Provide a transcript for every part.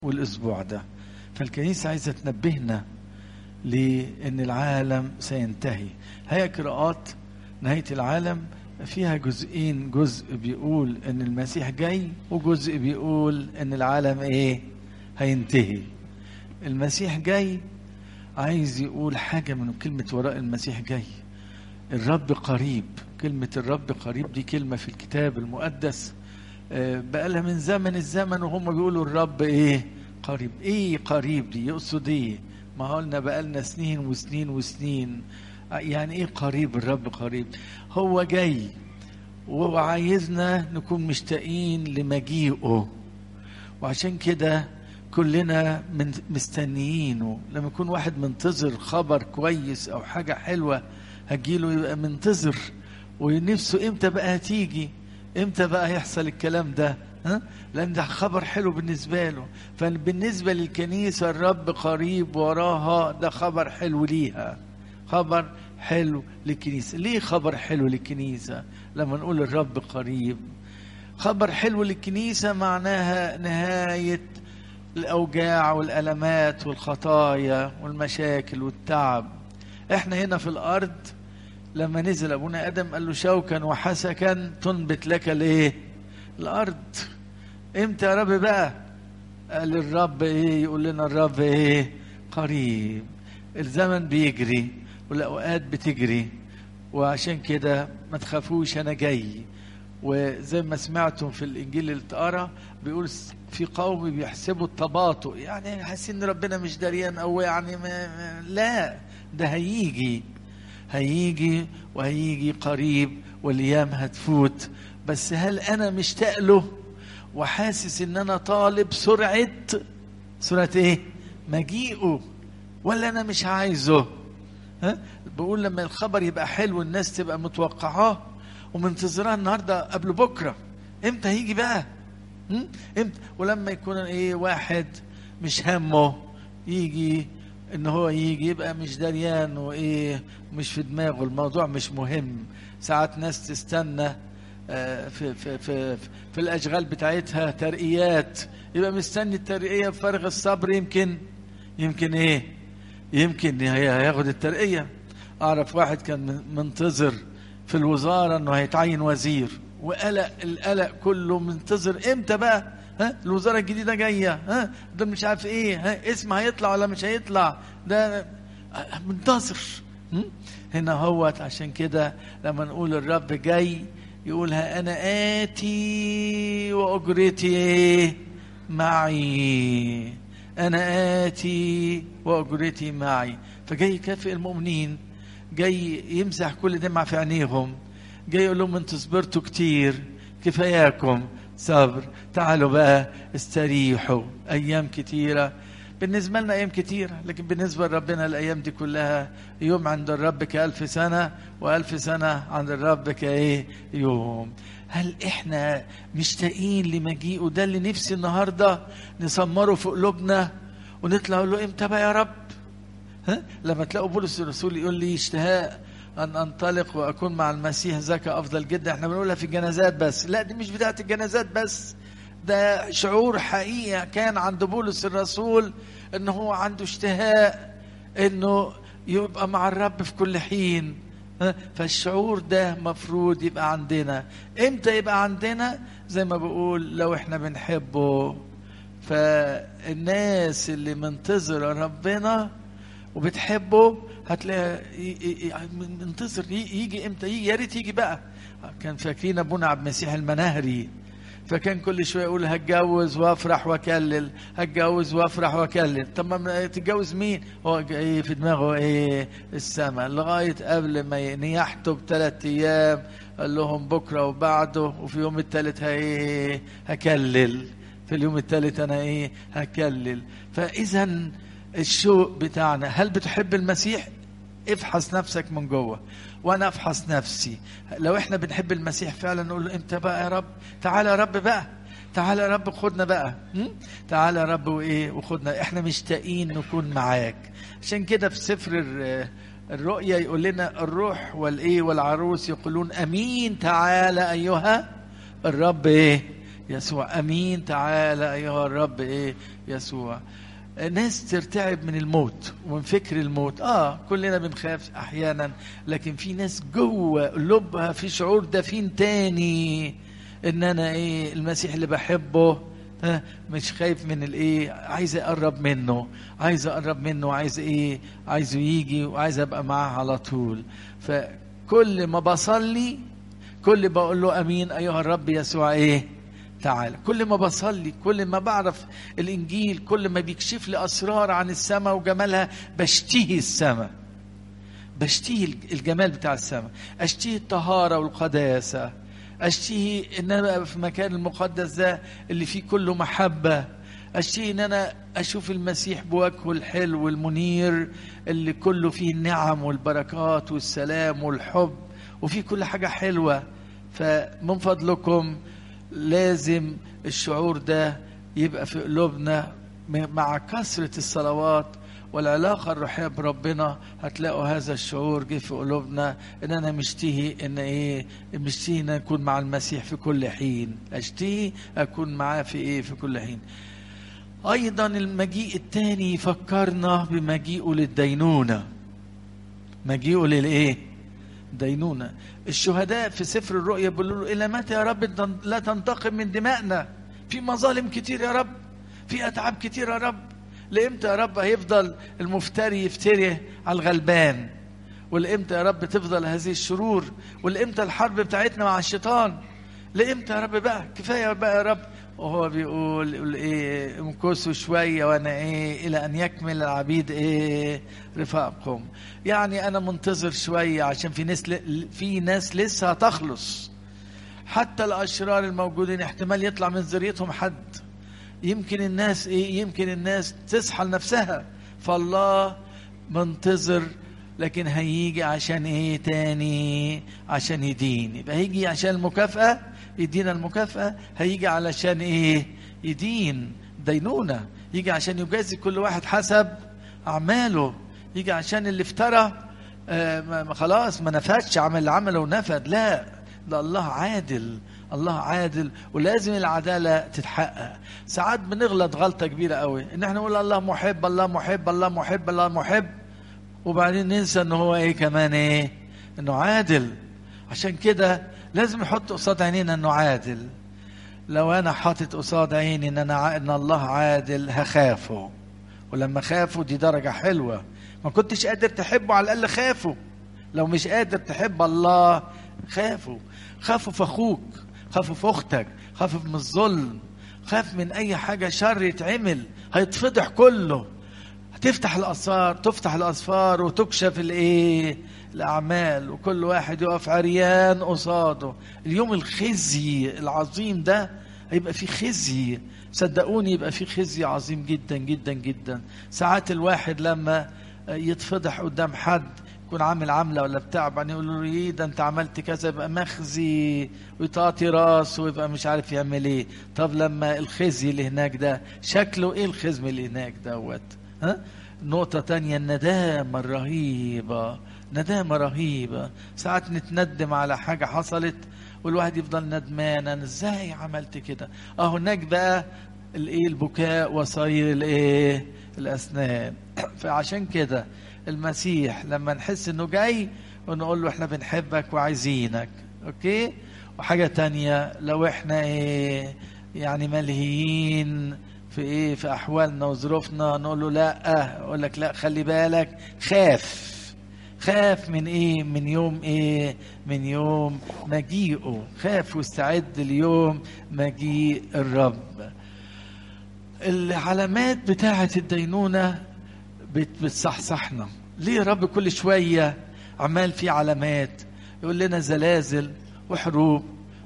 والاسبوع ده فالكنيسه عايزه تنبهنا لان العالم سينتهي هي قراءات نهايه العالم فيها جزئين جزء بيقول ان المسيح جاي وجزء بيقول ان العالم ايه هينتهي المسيح جاي عايز يقول حاجة من كلمة وراء المسيح جاي الرب قريب كلمة الرب قريب دي كلمة في الكتاب المقدس بقالها من زمن الزمن وهم بيقولوا الرب ايه قريب ايه قريب دي يقصد ايه ما قلنا بقالنا سنين وسنين وسنين يعني ايه قريب الرب قريب هو جاي وعايزنا نكون مشتاقين لمجيئه وعشان كده كلنا من مستنيينه لما يكون واحد منتظر خبر كويس او حاجه حلوه هتجيله يبقى منتظر ونفسه امتى بقى هتيجي امتى بقى هيحصل الكلام ده ها؟ لان ده خبر حلو بالنسبه له فبالنسبه للكنيسه الرب قريب وراها ده خبر حلو ليها خبر حلو للكنيسه ليه خبر حلو للكنيسه لما نقول الرب قريب خبر حلو للكنيسه معناها نهايه الاوجاع والالمات والخطايا والمشاكل والتعب احنا هنا في الارض لما نزل ابونا ادم قال له شوكا وحسكا تنبت لك الايه الارض امتى يا رب بقى قال الرب ايه يقول لنا الرب ايه قريب الزمن بيجري والاوقات بتجري وعشان كده ما تخافوش انا جاي وزي ما سمعتم في الانجيل اللي اتقرا بيقول في قوم بيحسبوا التباطؤ يعني حاسين ان ربنا مش دريان او يعني ما ما لا ده هيجي هيجي وهيجي قريب والايام هتفوت بس هل انا مشتاق له وحاسس ان انا طالب سرعه سرعه ايه مجيئه ولا انا مش عايزه ها بقول لما الخبر يبقى حلو الناس تبقى متوقعاه ومنتظراه النهارده قبل بكره امتى هيجي بقى امتى ولما يكون ايه واحد مش همه يجي ان هو يجي يبقى مش دريان وايه مش في دماغه الموضوع مش مهم ساعات ناس تستنى في في في في الاشغال بتاعتها ترقيات يبقى مستني الترقيه بفارغ الصبر يمكن يمكن ايه يمكن هياخد الترقيه اعرف واحد كان منتظر في الوزاره انه هيتعين وزير وقلق القلق كله منتظر امتى بقى ها الوزاره الجديده جايه ها ده مش عارف ايه ها اسم هيطلع ولا مش هيطلع ده منتظر هنا هوت عشان كده لما نقول الرب جاي يقول ها انا اتي واجرتي معي انا اتي واجرتي معي فجاي يكافئ المؤمنين جاي يمسح كل دمعة في عينيهم جاي يقول لهم انتوا صبرتوا كتير كفاياكم صبر تعالوا بقى استريحوا ايام كتيره بالنسبه لنا ايام كتيره لكن بالنسبه لربنا الايام دي كلها يوم عند الرب كالف سنه والف سنه عند الرب كايه يوم هل احنا مشتاقين لمجيئه ده اللي نفسي النهارده نسمره في قلوبنا ونطلع نقول له امتى بقى يا رب ها لما تلاقوا بولس الرسول يقول لي اشتهاء ان انطلق واكون مع المسيح ذاك افضل جدا احنا بنقولها في الجنازات بس لا دي مش بتاعت الجنازات بس ده شعور حقيقي كان عند بولس الرسول ان هو عنده اشتهاء انه يبقى مع الرب في كل حين فالشعور ده مفروض يبقى عندنا امتى يبقى عندنا زي ما بقول لو احنا بنحبه فالناس اللي منتظره ربنا وبتحبه هتلاقي منتظر يجي امتى يجي يا ريت يجي بقى كان فاكرين ابونا عبد المسيح المناهري فكان كل شويه يقول هتجوز وافرح واكلل هتجوز وافرح واكلل طب ما تتجوز مين هو جاي في دماغه ايه السماء لغايه قبل ما يحته بثلاث ايام قال لهم بكره وبعده وفي يوم الثالث ايه هكلل في اليوم الثالث انا ايه هكلل فاذا الشوق بتاعنا هل بتحب المسيح افحص نفسك من جوه وانا افحص نفسي لو احنا بنحب المسيح فعلا نقول له امتى بقى يا رب تعالى يا رب بقى تعالى يا رب خدنا بقى تعالى يا رب وايه وخدنا احنا مشتاقين نكون معاك عشان كده في سفر الرؤيا يقول لنا الروح والايه والعروس يقولون امين تعالى ايها الرب ايه يسوع امين تعالى ايها الرب ايه يسوع ناس ترتعب من الموت ومن فكر الموت اه كلنا بنخاف احيانا لكن في ناس جوه قلوبها في شعور دفين تاني ان انا ايه المسيح اللي بحبه ها مش خايف من الايه عايز اقرب منه عايز اقرب منه عايز ايه عايزه يجي وعايز ابقى معاه على طول فكل ما بصلي كل بقول له امين ايها الرب يسوع ايه تعالى كل ما بصلي كل ما بعرف الانجيل كل ما بيكشف لي اسرار عن السماء وجمالها بشتهي السماء بشتهي الجمال بتاع السماء اشتهي الطهاره والقداسه اشتهي ان انا ابقى في مكان المقدس ده اللي فيه كله محبه اشتهي ان انا اشوف المسيح بوجهه الحلو المنير اللي كله فيه النعم والبركات والسلام والحب وفيه كل حاجه حلوه فمن فضلكم لازم الشعور ده يبقى في قلوبنا مع كثره الصلوات والعلاقة الروحية بربنا هتلاقوا هذا الشعور جه في قلوبنا ان انا مشتهي ان ايه مشتهي ان اكون مع المسيح في كل حين اشتهي اكون معاه في ايه في كل حين ايضا المجيء الثاني يفكرنا بمجيئه للدينونة مجيئه للايه دينونة الشهداء في سفر الرؤيا بيقولوا له الى متى يا رب لا تنتقم من دمائنا في مظالم كتير يا رب في اتعاب كتير يا رب لامتى يا رب هيفضل المفتري يفتري على الغلبان ولامتى يا رب تفضل هذه الشرور ولامتى الحرب بتاعتنا مع الشيطان لامتى يا رب بقى كفايه بقى يا رب وهو بيقول يقول ايه امكثوا شويه وانا ايه الى ان يكمل العبيد ايه رفاقكم يعني انا منتظر شويه عشان في ناس ل... في ناس لسه هتخلص حتى الاشرار الموجودين احتمال يطلع من ذريتهم حد يمكن الناس ايه يمكن الناس تصحى لنفسها فالله منتظر لكن هيجي عشان ايه تاني عشان يدين يبقى هيجي عشان المكافأة يدينا المكافأة هيجي علشان ايه يدين دينونة يجي عشان يجازي كل واحد حسب أعماله يجي عشان اللي افترى آه ما خلاص ما نفدش عمل اللي عمله ونفد لا ده الله عادل الله عادل ولازم العدالة تتحقق ساعات بنغلط غلطة كبيرة قوي ان احنا نقول الله محب الله محب الله محب الله محب وبعدين ننسى ان هو ايه كمان ايه انه عادل عشان كده لازم نحط قصاد عينينا انه عادل لو انا حاطط قصاد عيني ان انا ان الله عادل هخافه ولما خافه دي درجة حلوة ما كنتش قادر تحبه على الاقل خافه لو مش قادر تحب الله خافه خافوا في اخوك خافوا في اختك خافوا من الظلم خاف من اي حاجه شر يتعمل هيتفضح كله هتفتح الاسرار تفتح الاسفار وتكشف الايه الاعمال وكل واحد يقف عريان قصاده اليوم الخزي العظيم ده هيبقى فيه خزي صدقوني يبقى فيه خزي عظيم جدا جدا جدا ساعات الواحد لما يتفضح قدام حد يكون عامل عملة ولا بتاع بعدين يقول له ايه ده انت عملت كذا يبقى مخزي ويطاطي راسه ويبقى مش عارف يعمل ايه طب لما الخزي اللي هناك ده شكله ايه الخزم اللي هناك دوت ها نقطة تانية الندامة الرهيبة ندامة رهيبة ساعات نتندم على حاجة حصلت والواحد يفضل ندمان انا ازاي عملت كده اه هناك بقى الايه البكاء وصير الايه الاسنان فعشان كده المسيح لما نحس انه جاي ونقول له احنا بنحبك وعايزينك اوكي وحاجة تانية لو احنا ايه يعني ملهيين في ايه في احوالنا وظروفنا نقول له لا اقول لك لا خلي بالك خاف خاف من ايه من يوم ايه من يوم مجيئه خاف واستعد ليوم مجيء الرب العلامات بتاعة الدينونة بتصحصحنا ليه يا رب كل شوية عمال في علامات يقول لنا زلازل وحروب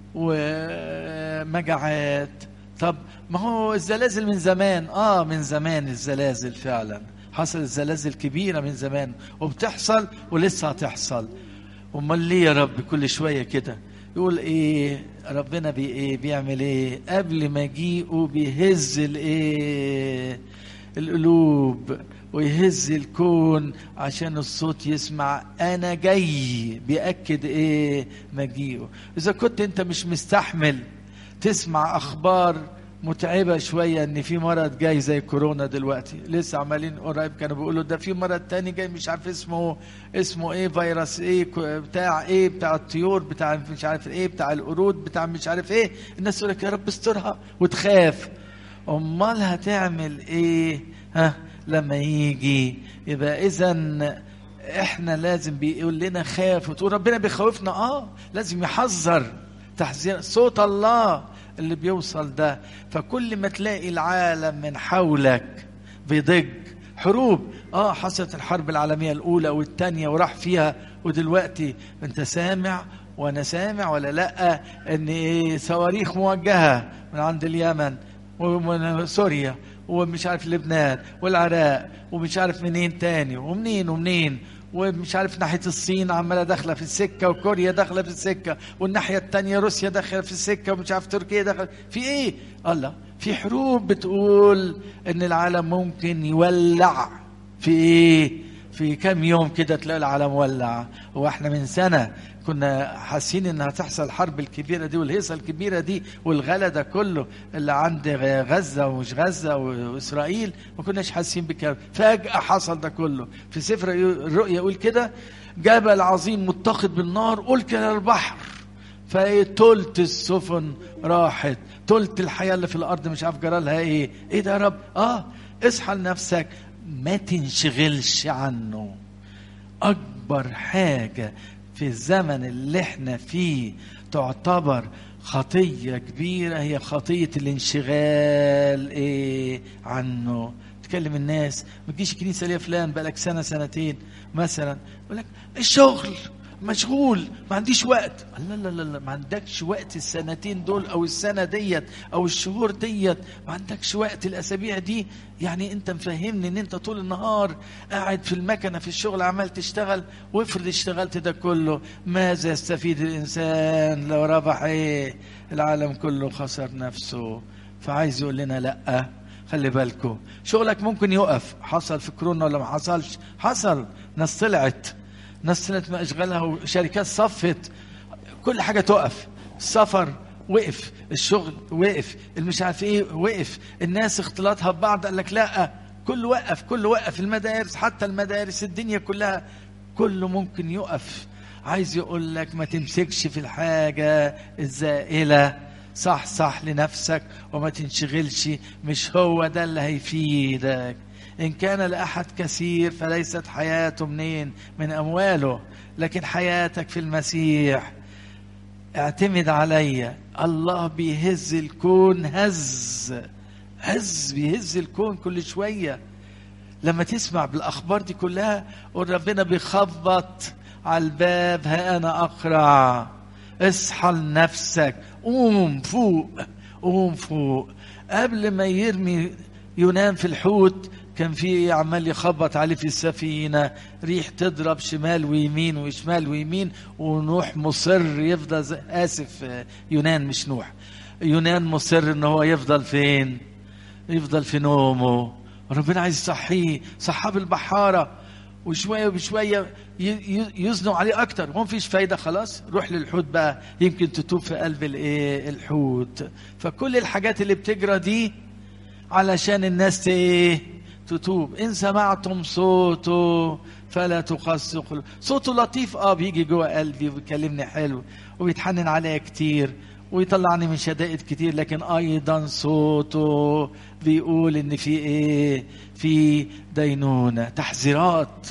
ومجاعات طب ما هو الزلازل من زمان اه من زمان الزلازل فعلا حصلت زلازل كبيرة من زمان وبتحصل ولسه هتحصل امال ليه يا رب كل شوية كده يقول ايه ربنا بي ايه بيعمل ايه قبل مجيئه بيهز الايه القلوب ويهز الكون عشان الصوت يسمع انا جاي بياكد ايه مجيئه اذا كنت انت مش مستحمل تسمع اخبار متعبة شوية ان في مرض جاي زي كورونا دلوقتي لسه عمالين قريب كانوا بيقولوا ده في مرض تاني جاي مش عارف اسمه اسمه ايه فيروس ايه كو- بتاع ايه بتاع الطيور بتاع مش عارف ايه بتاع القرود بتاع مش عارف ايه الناس تقول لك يا رب استرها وتخاف امال هتعمل ايه ها لما يجي يبقى اذا احنا لازم بيقول لنا خاف وتقول ربنا بيخوفنا اه لازم يحذر تحذير صوت الله اللي بيوصل ده فكل ما تلاقي العالم من حولك بيضج حروب اه حصلت الحرب العالميه الاولى والثانيه وراح فيها ودلوقتي انت سامع وانا سامع ولا لا ان إيه صواريخ موجهه من عند اليمن ومن سوريا ومش عارف لبنان والعراق ومش عارف منين تاني ومنين ومنين ومش عارف ناحية الصين عمالة داخلة في السكة وكوريا داخلة في السكة والناحية التانية روسيا داخلة في السكة ومش عارف تركيا داخلة في ايه؟ الله في حروب بتقول ان العالم ممكن يولع في ايه؟ في كام يوم كده تلاقي العالم ولع واحنا من سنة كنا حاسين انها تحصل الحرب الكبيرة دي والهيصة الكبيرة دي والغلا ده كله اللي عند غزة ومش غزة واسرائيل ما كناش حاسين بكده فجأة حصل ده كله في سفر الرؤيا يقول كده جبل عظيم متخذ بالنار ألقي إلى البحر فتلت السفن راحت تلت الحياة اللي في الأرض مش عارف جرالها إيه إيه ده يا رب آه اصحى لنفسك ما تنشغلش عنه أكبر حاجة في الزمن اللي احنا فيه تعتبر خطية كبيرة هي خطية الانشغال ايه عنه تكلم الناس ما تجيش الكنيسة ليه فلان بقالك سنة سنتين مثلا يقول لك الشغل مشغول ما عنديش وقت لا لا لا لا ما عندكش وقت السنتين دول او السنه ديت او الشهور ديت ما عندكش وقت الاسابيع دي يعني انت مفهمني ان انت طول النهار قاعد في المكنه في الشغل عمال تشتغل وافرض اشتغلت ده كله ماذا يستفيد الانسان لو ربح ايه العالم كله خسر نفسه فعايز يقول لنا لا خلي بالكم شغلك ممكن يقف حصل في كورونا ولا ما حصلش حصل ناس طلعت ناس طلعت من اشغالها وشركات صفت كل حاجه تقف السفر وقف الشغل وقف المش عارف ايه وقف الناس اختلاطها ببعض قال لك لا كل وقف كل وقف المدارس حتى المدارس الدنيا كلها كله ممكن يقف عايز يقول لك ما تمسكش في الحاجه الزائله صح صح لنفسك وما تنشغلش مش هو ده اللي هيفيدك إن كان لأحد كثير فليست حياته منين من أمواله لكن حياتك في المسيح اعتمد عليا الله بيهز الكون هز هز بيهز الكون كل شوية لما تسمع بالأخبار دي كلها قول ربنا بيخبط على الباب ها أنا أقرع اصحى لنفسك قوم فوق قوم فوق قبل ما يرمي ينام في الحوت كان في عمال يخبط عليه في السفينة ريح تضرب شمال ويمين وشمال ويمين ونوح مصر يفضل زي آسف يونان مش نوح يونان مصر ان هو يفضل فين يفضل في نومه ربنا عايز يصحيه صحاب البحارة وشوية بشوية يزنوا عليه أكتر ما فيش فايدة خلاص روح للحوت بقى يمكن تتوب في قلب الإيه الحوت فكل الحاجات اللي بتجرى دي علشان الناس ايه تتوب ان سمعتم صوته فلا تقسوا قلوب صوته لطيف اه بيجي جوه قلبي وبيكلمني حلو وبيتحنن عليا كتير ويطلعني من شدائد كتير لكن ايضا صوته بيقول ان في ايه في دينونه تحذيرات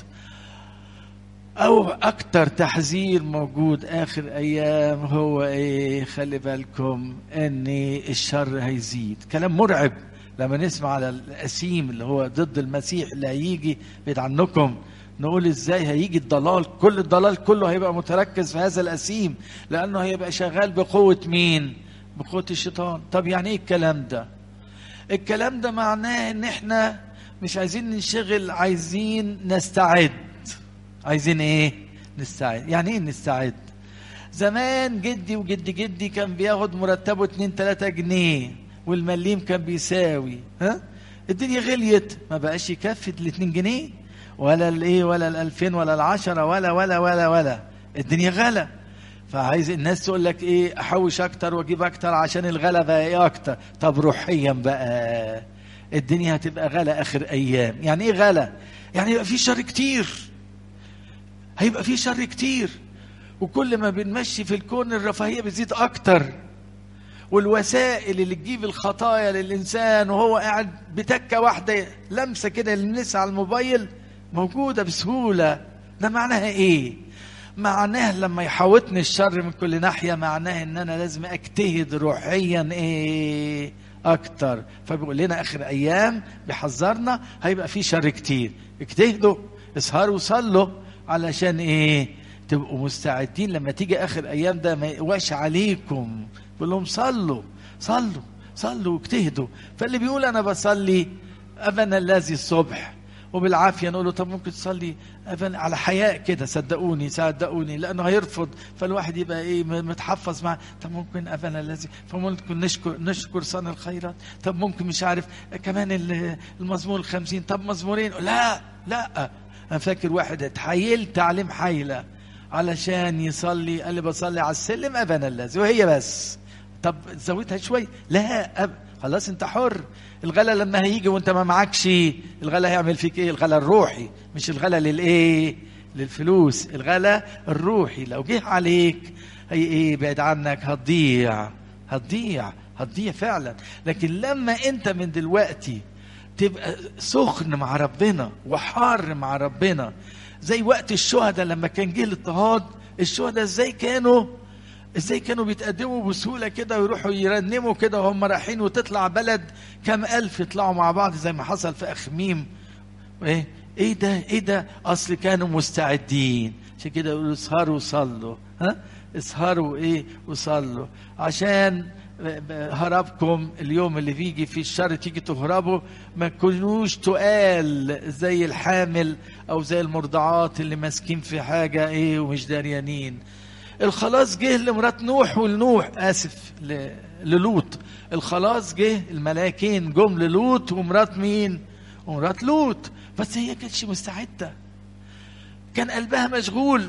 او اكتر تحذير موجود اخر ايام هو ايه خلي بالكم ان الشر هيزيد كلام مرعب لما نسمع على الأسيم اللي هو ضد المسيح اللي هيجي بعيد عنكم نقول ازاي هيجي الضلال كل الضلال كله هيبقى متركز في هذا الأسيم لأنه هيبقى شغال بقوة مين بقوة الشيطان طب يعني ايه الكلام ده الكلام ده معناه ان احنا مش عايزين ننشغل عايزين نستعد عايزين ايه نستعد يعني ايه نستعد زمان جدي وجد جدي كان بياخد مرتبه 2 3 جنيه والمليم كان بيساوي ها الدنيا غليت ما بقاش يكفي ال 2 جنيه ولا الايه ولا ال 2000 ولا ال 10 ولا ولا ولا ولا الدنيا غلا فعايز الناس تقول لك ايه احوش اكتر واجيب اكتر عشان الغلبة ايه اكتر طب روحيا بقى الدنيا هتبقى غلا اخر ايام يعني ايه غلا يعني يبقى في شر كتير هيبقى في شر كتير وكل ما بنمشي في الكون الرفاهية بتزيد اكتر والوسائل اللي تجيب الخطايا للانسان وهو قاعد بتكه واحده لمسه كده يلمسها على الموبايل موجوده بسهوله ده معناها ايه معناه لما يحاوطني الشر من كل ناحيه معناه ان انا لازم اجتهد روحيا ايه اكتر فبيقول لنا اخر ايام بيحذرنا هيبقى في شر كتير اجتهدوا اسهروا وصلوا علشان ايه تبقوا مستعدين لما تيجي اخر ايام ده ما يقواش عليكم بقول لهم صلوا صلوا صلوا واجتهدوا فاللي بيقول انا بصلي ابنا الذي الصبح وبالعافيه نقول له طب ممكن تصلي ابن على حياء كده صدقوني صدقوني لانه هيرفض فالواحد يبقى ايه متحفظ معاه طب ممكن ابنا الذي فممكن نشكر نشكر صانع الخيرات طب ممكن مش عارف كمان المزمور الخمسين طب مزمورين لا لا انا فاكر واحد اتحايل تعليم حيله علشان يصلي قال لي بصلي على السلم ابنا الذي وهي بس طب زودها شوي لا أب... خلاص انت حر الغلا لما هيجي وانت ما معكش الغلا هيعمل فيك ايه الغلا الروحي مش الغلا للايه للفلوس الغلا الروحي لو جه عليك هي ايه بعد عنك هتضيع هتضيع هتضيع فعلا لكن لما انت من دلوقتي تبقى سخن مع ربنا وحار مع ربنا زي وقت الشهداء لما كان جه الاضطهاد الشهداء ازاي كانوا ازاي كانوا بيتقدموا بسهوله كده ويروحوا يرنموا كده وهم رايحين وتطلع بلد كام الف يطلعوا مع بعض زي ما حصل في اخميم ايه ايه ده ايه ده اصل كانوا مستعدين عشان كده يقولوا اسهروا وصلوا ها اسهروا ايه وصلوا عشان هربكم اليوم اللي بيجي فيه الشر تيجي تهربوا ما تكونوش تقال زي الحامل او زي المرضعات اللي ماسكين في حاجه ايه ومش داريانين الخلاص جه لمرات نوح ولنوح اسف للوط الخلاص جه الملاكين جم للوط ومرات مين ومرات لوط بس هي كانتش مستعده كان قلبها مشغول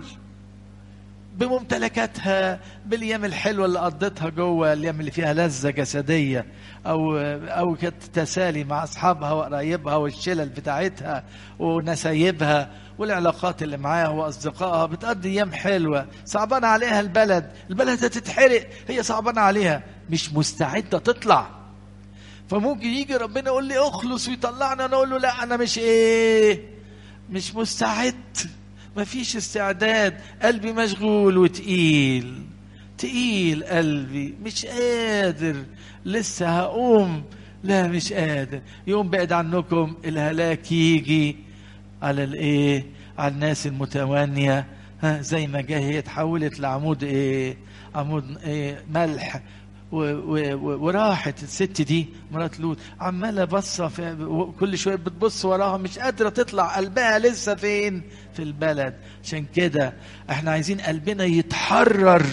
بممتلكاتها بالايام الحلوه اللي قضتها جوه الايام اللي فيها لذه جسديه او او كانت تسالي مع اصحابها وقرايبها والشلل بتاعتها ونسايبها والعلاقات اللي معاها واصدقائها بتقضي ايام حلوه صعبان عليها البلد البلد هتتحرق هي صعبان عليها مش مستعده تطلع فممكن يجي ربنا يقول لي اخلص ويطلعنا انا اقول له لا انا مش ايه مش مستعد مفيش استعداد قلبي مشغول وتقيل تقيل قلبي مش قادر لسه هقوم لا مش قادر يوم بعد عنكم الهلاك يجي على الايه على الناس المتوانية ها زي ما جه هي اتحولت لعمود ايه عمود ايه ملح و و وراحت الست دي مرات لوط عماله باصه كل شويه بتبص وراها مش قادره تطلع قلبها لسه فين في البلد عشان كده احنا عايزين قلبنا يتحرر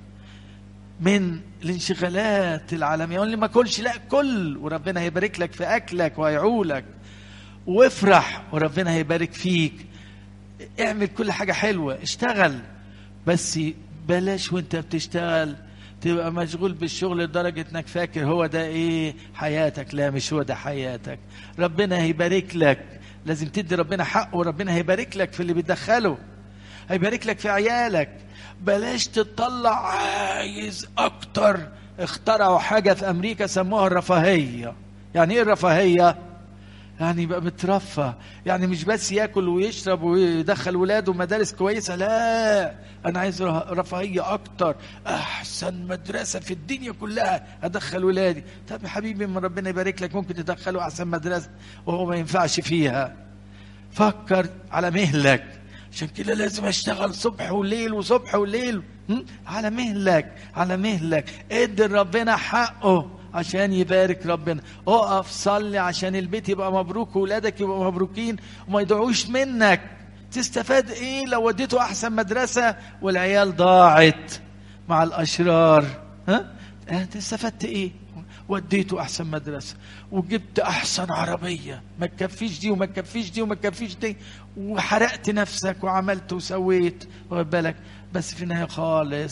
من الانشغالات العالميه يقول لي ما كلش لا كل وربنا هيبارك لك في اكلك وهيعولك وافرح وربنا هيبارك فيك اعمل كل حاجه حلوه اشتغل بس بلاش وانت بتشتغل تبقى مشغول بالشغل لدرجة انك فاكر هو ده ايه حياتك لا مش هو ده حياتك ربنا هيبارك لك لازم تدي ربنا حقه وربنا هيبارك لك في اللي بتدخله هيبارك لك في عيالك بلاش تطلع عايز اكتر اخترعوا حاجة في امريكا سموها الرفاهية يعني ايه الرفاهية يعني يبقى مترفه يعني مش بس ياكل ويشرب ويدخل ولاده مدارس كويسه لا انا عايز رفاهيه اكتر احسن مدرسه في الدنيا كلها ادخل ولادي طب يا حبيبي من ربنا يبارك لك ممكن تدخله احسن مدرسه وهو ما ينفعش فيها فكر على مهلك عشان كده لازم اشتغل صبح وليل وصبح وليل على مهلك على مهلك ادي ربنا حقه عشان يبارك ربنا اقف صلي عشان البيت يبقى مبروك واولادك يبقوا مبروكين وما يدعوش منك تستفاد ايه لو وديته احسن مدرسه والعيال ضاعت مع الاشرار ها انت استفدت ايه وديته احسن مدرسه وجبت احسن عربيه ما تكفيش دي وما تكفيش دي وما تكفيش دي وحرقت نفسك وعملت وسويت واخد بالك بس في النهايه خالص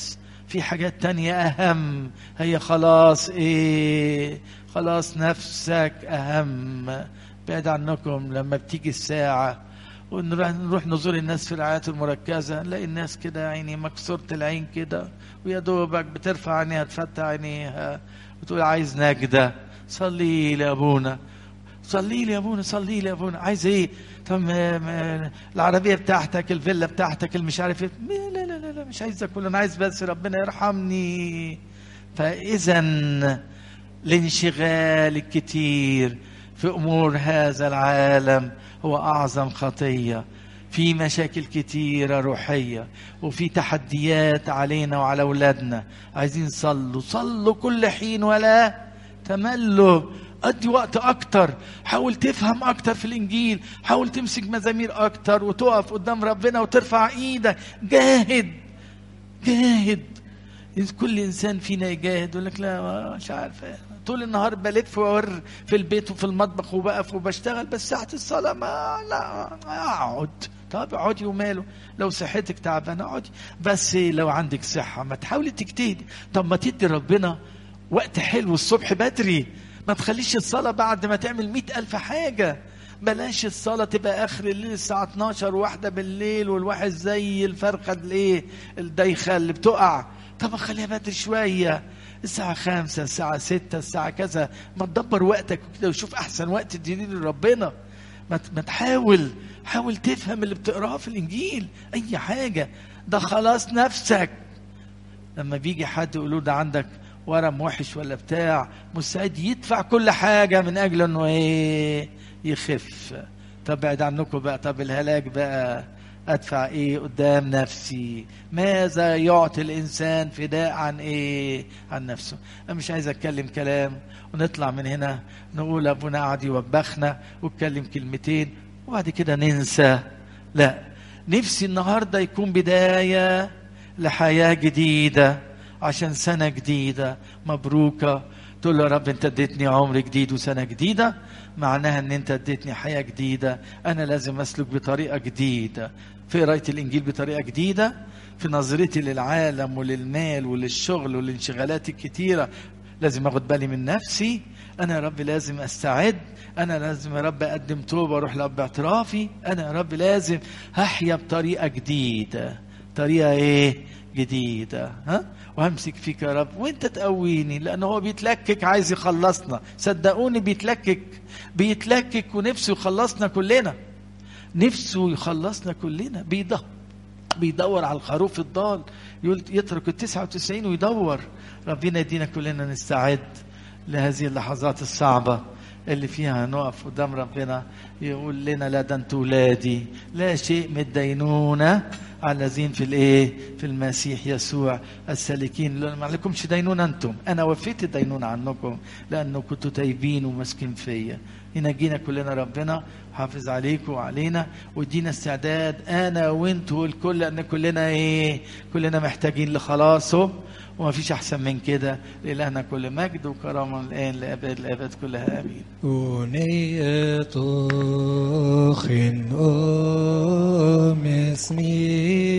في حاجات تانية أهم هي خلاص إيه خلاص نفسك أهم بعد عنكم لما بتيجي الساعة ونروح نروح نزور الناس في الرعايات المركزة نلاقي الناس كده عيني مكسورة العين كده ويا دوبك بترفع عينيها تفتح عينيها وتقول عايز نجدة صلي لي يا أبونا صلي لي يا ابونا صلي لي يا ابونا عايز ايه طب ما- ما- العربيه بتاعتك الفيلا بتاعتك اللي مش عارف ايه لا لا لا لا مش عايز ده كله انا عايز بس ربنا يرحمني فاذا الانشغال الكتير في امور هذا العالم هو اعظم خطيه في مشاكل كتيرة روحية وفي تحديات علينا وعلى أولادنا عايزين صلوا صلوا كل حين ولا تملوا ادي وقت اكتر حاول تفهم اكتر في الانجيل حاول تمسك مزامير اكتر وتقف قدام ربنا وترفع ايدك جاهد جاهد كل انسان فينا يجاهد يقول لك لا مش عارف إيه. طول النهار بلف وأور في البيت وفي المطبخ وبقف وبشتغل بس ساعة الصلاة ما لا اقعد طب اقعدي وماله لو صحتك تعبانة اقعدي بس لو عندك صحة ما تحاولي تجتهدي طب ما تدي ربنا وقت حلو الصبح بدري ما تخليش الصلاة بعد ما تعمل مئة ألف حاجة بلاش الصلاة تبقى آخر الليل الساعة 12 واحدة بالليل والواحد زي الفرخة الايه الدايخة اللي بتقع طب خليها بدري شوية الساعة خمسة الساعة ستة الساعة كذا ما تدبر وقتك كده وشوف أحسن وقت تديني لربنا ما ت- ما تحاول حاول تفهم اللي بتقراه في الإنجيل أي حاجة ده خلاص نفسك لما بيجي حد يقولوا ده عندك ورم وحش ولا بتاع مستعد يدفع كل حاجة من أجل إنه إيه يخف طب بعد عنكم بقى طب الهلاك بقى أدفع إيه قدام نفسي ماذا يعطي الإنسان فداء عن إيه عن نفسه أنا مش عايز أتكلم كلام ونطلع من هنا نقول أبونا قعد يوبخنا واتكلم كلمتين وبعد كده ننسى لا نفسي النهارده يكون بدايه لحياه جديده عشان سنه جديده مبروكه تقول له يا رب انت اديتني عمر جديد وسنه جديده معناها ان انت اديتني حياه جديده انا لازم اسلك بطريقه جديده في قرايه الانجيل بطريقه جديده في نظرتي للعالم وللمال وللشغل والانشغالات الكتيره لازم اخد بالي من نفسي انا يا رب لازم استعد انا لازم يا رب اقدم توبه اروح لاب اعترافي انا يا رب لازم هحيا بطريقه جديده طريقه ايه جديده ها وهمسك فيك يا رب وانت تقويني لان هو بيتلكك عايز يخلصنا صدقوني بيتلكك بيتلكك ونفسه يخلصنا كلنا نفسه يخلصنا كلنا بيدور بيدور على الخروف الضال يقول يترك التسعة وتسعين ويدور ربنا يدينا كلنا نستعد لهذه اللحظات الصعبة اللي فيها نقف قدام ربنا يقول لنا لا ده انتوا ولادي لا شيء من الدينونة على الذين في الايه في المسيح يسوع السالكين لا- ما عليكمش دينونة انتم انا وفيت الدينونة عنكم لانه كنتوا تايبين وماسكين فيا ينجينا كلنا ربنا حافظ عليكم وعلينا وادينا استعداد انا وانتوا والكل لان كلنا ايه كلنا محتاجين لخلاصه وما فيش احسن من كده لالهنا كل مجد وكرامه الان لابد الابد كلها امين Unei etochen o mesmi